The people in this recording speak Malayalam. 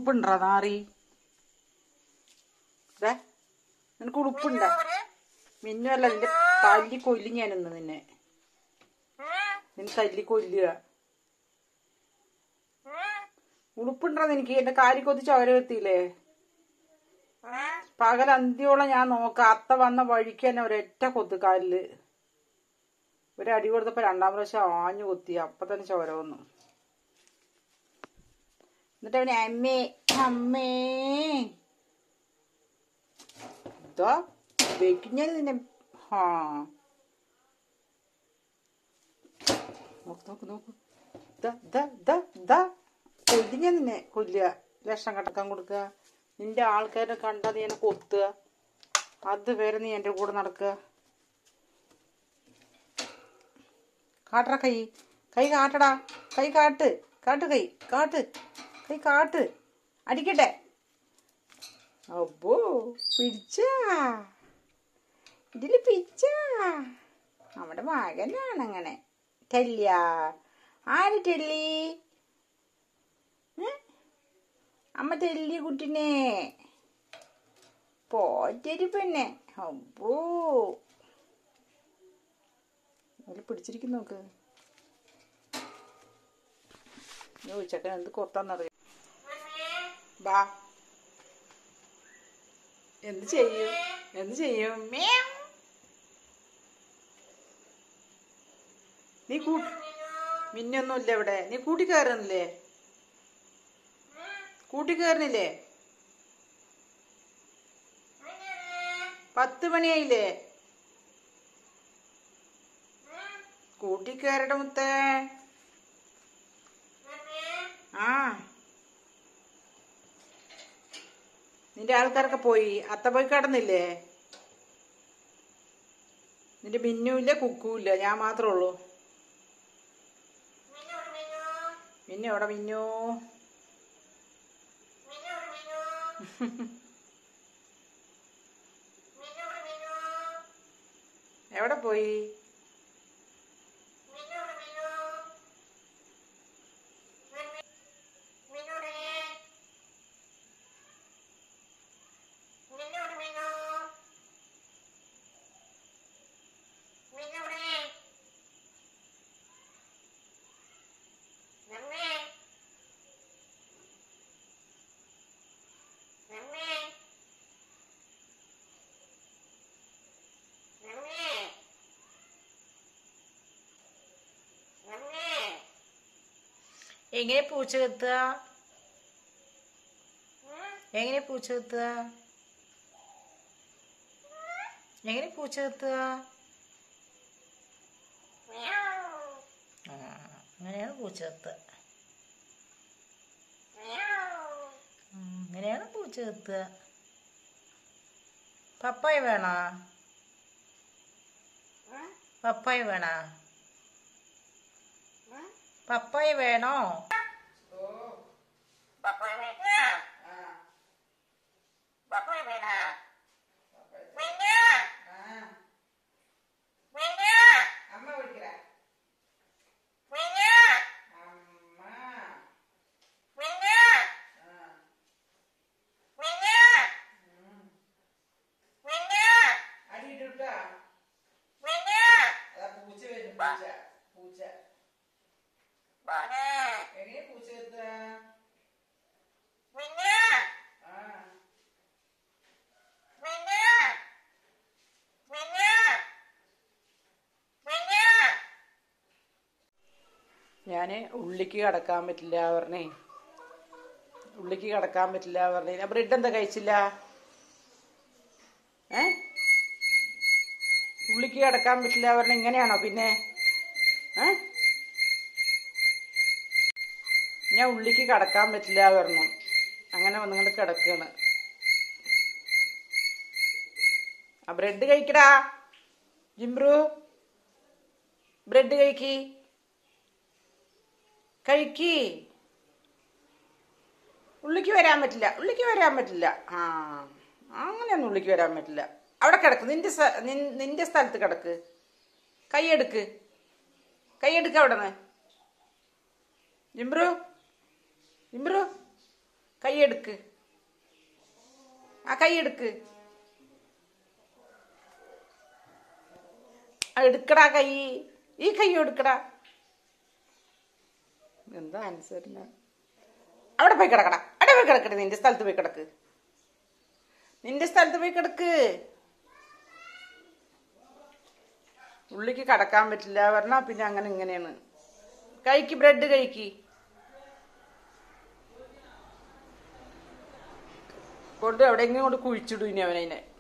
ഉളുപ്പുണ്ടാ നാറി ദേ, നിനക്ക് ഉളുപ്പുണ്ടാ മിന്നു അല്ല നിന്റെ തല്ലി കൊല്ലി ഞാനിന്ന് നിന്നെ നിന്നെ തല്ലി കൊല്ലുക ഉളുപ്പുണ്ടാ എനിക്ക് എന്റെ കാലി കൊത്തി ചോര എത്തിയില്ലേ പകൽ അന്ത്യോളം ഞാൻ നോക്കാം അത്ത വന്ന വഴിക്ക് തന്നെ ഒരൊറ്റ കൊത്ത് കാലില് ഒരു അടി കൊടുത്തപ്പോ രണ്ടാം പ്രാവശ്യം ആഞ്ഞു കൊത്തി അപ്പൊ തന്നെ ചോര വന്നു എന്നിട്ട് അവന് അമ്മേ അമ്മേ ഇതാ വെക്കിഞ്ഞാൽ നിന്നെ ഹാ നോക്ക് നോക്ക് നോക്ക് ദാ ദാ ദാ ദാ കൊല്ലിഞ്ഞ നിന്നെ കൊല്ലുക ലക്ഷം കടക്കാൻ കൊടുക്കുക നിന്റെ ആൾക്കാരെ കണ്ടാ നീ എന്നെ കൊത്തുക അതുവരെ നീ എൻ്റെ കൂടെ നടക്കുക കാട്ടറ കൈ കൈ കാട്ടടാ കൈ കാട്ട് കാട്ട് കൈ കാട്ട് കൈ കാട്ട് അടിക്കട്ടെ അപ്പോ പിടിച്ച ഇതില് പിച്ച നമ്മുടെ മകനാണ് അങ്ങനെ ടെല്ലിയ ആര് ടെല്ലി ഏ? അമ്മ ടെല്ലി കുട്ടിനെ പോറ്റൊരു പെണ്ണെ അപ്പോ അതിൽ പിടിച്ചിരിക്കും നോക്ക് ചോദിച്ചേട്ടൻ എന്ത് കൊത്താന്നറിയാം ബാ എന്ത് ചെയ്യും എന്ത് ചെയ്യും മ്യാവ്. നീ കൂ മിന്നൊന്നുമില്ല ഇവിടെ നീ കൂട്ടിക്കയറുന്നില്ലേ കൂട്ടിക്കയറുന്നില്ലേ പത്ത് മണിയായില്ലേ കൂട്ടിക്കയറട മുത്തേ ആ നിന്റെ ആൾക്കാരൊക്കെ പോയി അത്ത പോയി കിടന്നില്ലേ നിന്റെ മിന്നുമില്ല കുക്കുമില്ല ഞാൻ മാത്രമേ ഉള്ളൂ മിന്നു എവിടെ മിന്നു എവിടെ പോയി എങ്ങനെ പൂച്ച കത്തുക എങ്ങനെ പൂച്ച കത്തുക എങ്ങനെ പൂച്ച കത്തുക ആ, അങ്ങനെയാണ് പൂച്ച കത്തുക ഉം, ഇങ്ങനെയാണ് പൂച്ച കത്തുക പപ്പായ വേണോ പപ്പായ വേണോ പപ്പായ വേണോ അമ്മ വിളിക്കല അമ്മ അടിയിട്ടാ അതാ പൂച്ച വരും പൂച്ച പൂച്ച എങ്ങനെ പൂച്ച കത്തുക ആ ഞാൻ ഉള്ളിക്ക് കടക്കാൻ പറ്റില്ല പറഞ്ഞേ ഉള്ളിക്ക് കടക്കാൻ പറ്റില്ല പറഞ്ഞേ ബ്രെഡ് എന്താ കഴിച്ചില്ല ഏ ഉള്ളിക്ക് കടക്കാൻ പറ്റില്ല പറഞ്ഞ ഇങ്ങനെയാണോ പിന്നെ ഏ ഞാൻ ഉള്ളിക്ക് കടക്കാൻ പറ്റില്ല പറഞ്ഞു അങ്ങനെ വന്നുകൊണ്ട് കിടക്കാണ് ആ ബ്രെഡ് കഴിക്കടാ ജിംബ്രു ബ്രെഡ് കഴിക്കി കഴിക്കി ഉള്ളിക്ക് വരാൻ പറ്റില്ല ഉള്ളിക്ക് വരാൻ പറ്റില്ല ആ അങ്ങനെയൊന്നും ഉള്ളിക്ക് വരാൻ പറ്റില്ല അവിടെ കിടക്ക് നിന്റെ സ്ഥ- നിൻ- നിന്റെ സ്ഥലത്ത് കിടക്ക് കൈയെടുക്ക് കൈയെടുക്ക് അവിടെ നിന്ന് ജിംബ്രു ജിംബ്രു കൈ എടുക്ക് ആ കൈ എടുക്ക് ആ, എടുക്കടാ കൈ ഈ കൈ എടുക്കടാ എന്താ അനുസരണ അവിടെ പോയി കിടക്കടാ അവിടെ പോയി കിടക്കട്ടെ നിന്റെ സ്ഥലത്ത് പോയി കിടക്ക് നിന്റെ സ്ഥലത്ത് പോയി കിടക്ക് ഉള്ളിക്ക് കടക്കാൻ പറ്റില്ല പറഞ്ഞാ പിന്നെ അങ്ങനെ ഇങ്ങനെയാണ് കഴിക്ക് ബ്രെഡ് കഴിക്ക് കൊണ്ട് എവിടെയെങ്കിലും കൊണ്ട് കുഴിച്ചിടും ഇനി അവനെ